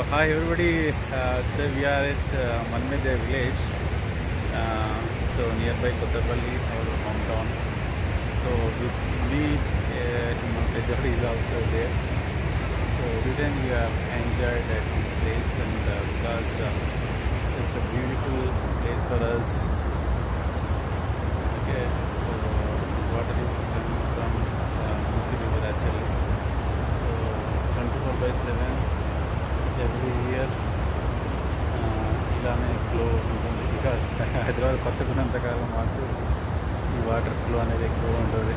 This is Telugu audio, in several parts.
Hi everybody, uh, today we are at uh, Manmedya village, uh, so nearby Kottapalli, our hometown. So with me, uh, my brother is also there. So every time we are enjoyed at this place and uh, because uh, such a beautiful place for us. Okay, so this water is coming from uh, Musi River actually. So 24 by 7 every year ఇలానే ఫ్లో ఉంటుంది బికాస్ హైదరాబాద్ పచ్చకున్నంత కాలం మాకు ఈ వాటర్ ఫ్లో అనేది ఎక్కువ ఉంటుంది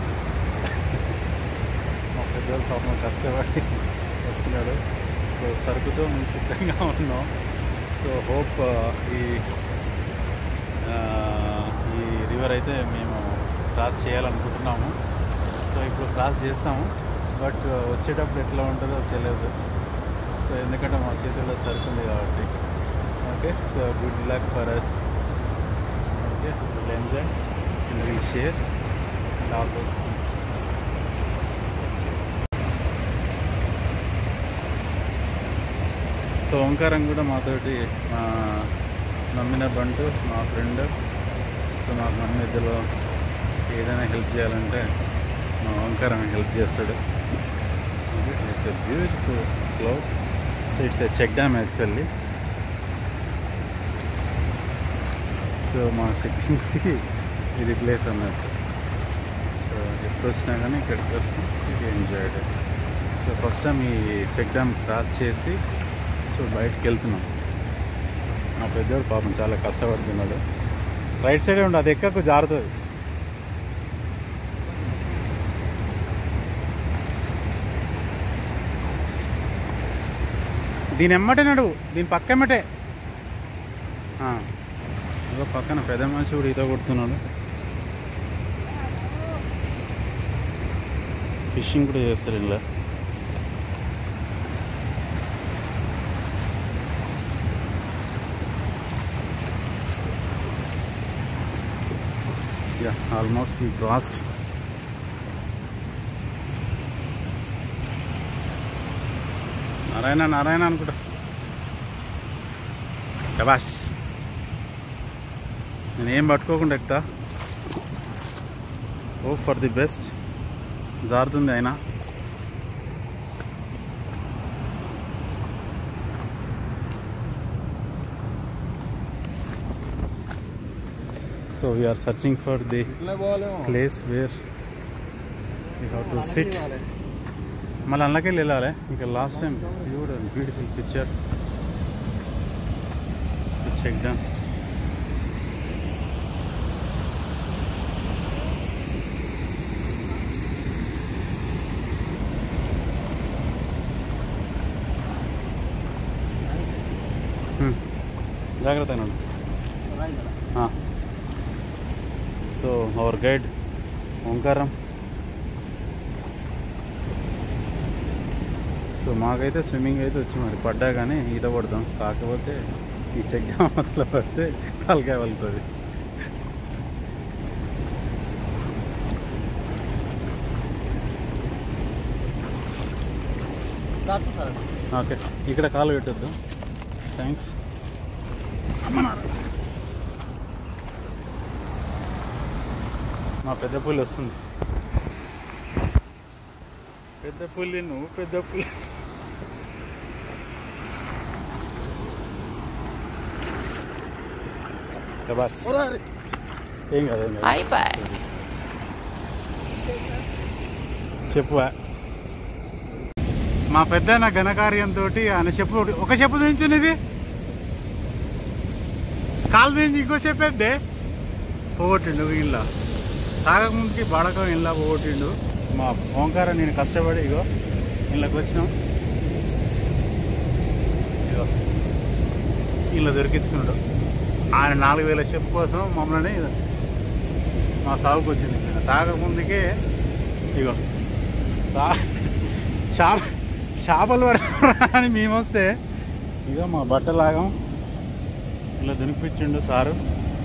మా పెద్దవాళ్ళు పాపం కష్టపడి వస్తున్నాడు సో సరుకుతో మేము సిద్ధంగా ఉన్నాం సో హోప్ ఈ ఆ, ఈ రివర్ అయితే మేము క్రాస్ చేయాలనుకుంటున్నాము సో ఇప్పుడు క్రాస్ చేస్తాము బట్ వచ్చేటప్పుడు ఎట్లా ఉంటుందో తెలియదు సో ఎందుకంటే మా చేతుల్లో సరుకుంది కాబట్టి okay so good luck for us okay will enjoy and will share and all those things so Omkaram కూడా మాతోటి మా నమ్మిన బంటు మా ఫ్రెండ్ సో మా మమ్మీ ఇద్దరు ఏదైనా హెల్ప్ చేయాలంటే మా ఓంకారం హెల్ప్ చేస్తాడు it's a beautiful flow so it's a check dam actually so మా సిక్కింగ్కి ఇది ప్లేస్ అన్నట్టు సో ఎప్పుడు వచ్చినా కానీ ఇక్కడికి వస్తాం ఇది ఎంజాయ్డ్ సో ఫస్ట్ టైం ఈ చెక్ డ్యామ్ క్రాస్ చేసి సో బయటకు వెళ్తున్నాం మా పెద్దోడు పాపం చాలా కష్టపడుతున్నాడు రైట్ సైడే ఉండు అది ఎక్కకు జారుతుంది దీని ఎమ్మటే నడు దీని పక్క ఎమ్మటే ఆ. ఇదిగో పక్కన పెద్ద మనిషి కూడా ఈత కొడుతున్నాడు ఫిషింగ్ కూడా చేస్తారు ఇలా yeah almost we crossed Narayana Narayana అనుకుంటా శబాష్ నేనేం పట్టుకోకుండా ఎక్కుతా ఓ ఫర్ ది బెస్ట్ జారుతుంది ఆయన so we are searching for the place where you have to sit మళ్ళీ అందులోకి వెళ్ళాలి ఇంకా లాస్ట్ టైం కూడా beautiful picture so check down జాగ్రత్త అయినాడు so our guide Omkaram so మాకైతే స్విమ్మింగ్ అయితే వచ్చి మరి పడ్డా కానీ ఈత పడతాం కాకపోతే ఈ చెక్ డ్యామ్ అట్లా పడితే తలకాయ వెళ్తుంది ఓకే ఇక్కడ కాలు పెట్టొద్దు థ్యాంక్స్ మా పెద్ద పుల్లి వస్తుంది పెద్ద పుల్లి నువ్వు పెద్ద పుల్లి శబాష్. ఏం కాదు ఏం కాదు చెప్పు మా పెద్ద ఘనకార్యంతో ఆయన చెప్పు ఒక చెప్పు దించునిది కాలు దించి ఇంకో చెప్పేద్దే పోగొట్టిండు ఇళ్ళ తాగకముందుకి బాడకం ఇళ్ళ పోగొట్టిండు మా ఓంకారం నేను కష్టపడి ఇగో ఇళ్ళకి వచ్చినాం ఇగో ఇళ్ళ దొరికించుకున్నాడు ఆయన నాలుగు వేల చెప్పు కోసం మమ్మల్ని మా సాగుకు వచ్చింది ఈయన తాగకముందుకే ఇగో తా చేప చేపలు పడతారా అని మేము వస్తే ఇగో మా బట్టలాగం ఇలా దునిపించిండు సారు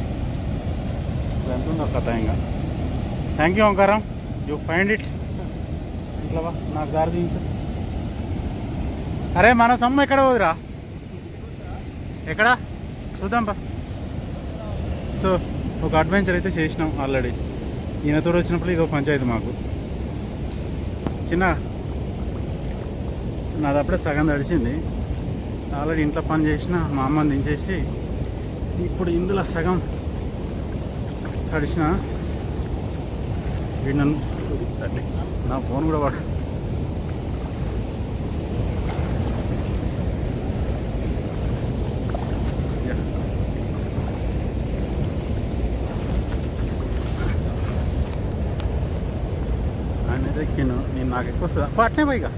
ఎంత ఉందో కథ ఇంకా thank you Omkaram you find it ఇట్లా వా నాకు దారి తీయించు అరే మన సొమ్ము ఎక్కడ పోదురా ఎక్కడ చూద్దాం పా సో ఒక అడ్వెంచర్ అయితే చేసినాం ఆల్రెడీ ఈయనతో వచ్చినప్పుడు ఇదో పంచాయతీ మాకు చిన్న నాది అప్పుడే సగం తడిచింది ఆల్రెడీ ఇంట్లో పని చేసిన మా అమ్మని దించేసి ఇప్పుడు ఇందులో సగం తడిసిన వీడు నన్ను నా ఫోన్ కూడా పడు ఆయన ఎక్కిను నేను నాకు ఎక్కువ వస్తుందా పట్నే పైగా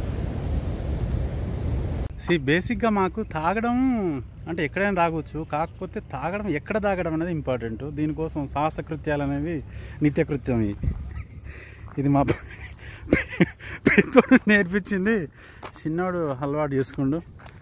సి బేసిక్గా మాకు తాగడం అంటే ఎక్కడైనా తాగొచ్చు కాకపోతే తాగడం ఎక్కడ తాగడం అనేది ఇంపార్టెంట్ దీనికోసం సాహసకృత్యాలు అనేవి నిత్యకృత్యం ఇవి. ఇది మా పెద్దోడు నేర్పించింది చిన్నోడు అలవాటు చేసుకుండు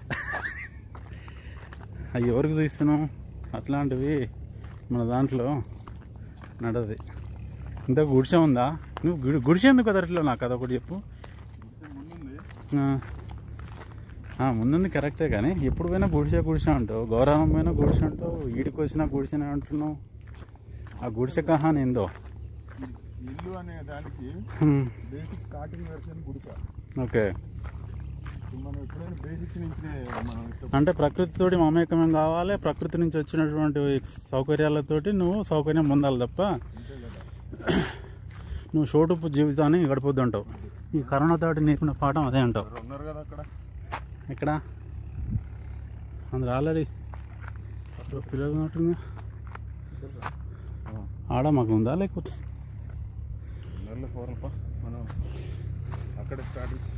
అవి ఎవరికి చూస్తున్నాం అట్లాంటివి మన దాంట్లో నడది ఇంత గుడిసె ఉందా నువ్వు గుడి గుడిసె ఎందుకు కుదరట్లేవు నాకు అదొకటి చెప్పు ఆ. ఆ, ముందుంది కరెక్టే కానీ ఎప్పుడు పోయినా గుడిసె గుడిసె అంటావు గౌరవం పోయినా గుడిసె అంటావు ఈడికి వచ్చినా గుడిసెనే అంటున్నావు ఆ గుడిసె కహాని ఏందో ఇల్లు అనే దానికి హ్మ్. బేసిక్ స్టార్టింగ్ వెర్షన్ గుడిక ఓకే మనం ఎప్పుడైనా బేసిక్ నుంచి మనం ఇష్టం అంటే ప్రకృతితోటి మమేకమం కావాలి ప్రకృతి నుంచి వచ్చినటువంటి సౌకర్యాలతోటి నువ్వు సౌకర్యం పొందాలి తప్ప అంతే కదా నువ్వు షోటుపు జీవితాన్ని గడపొద్దు అంటావు ఈ కరోనా తోటి నేర్పిన పాఠం అదే అంటావు ఎవరు ఉన్నారు కదా అక్కడ ఎక్కడ అందులో ఆల్రెడీ పిల్లలు ఉన్నట్టుంది ఆడ మాకు ఉందా లేకపోతే నెల ఫోరల్ప మనం అక్కడ స్టార్టింగ్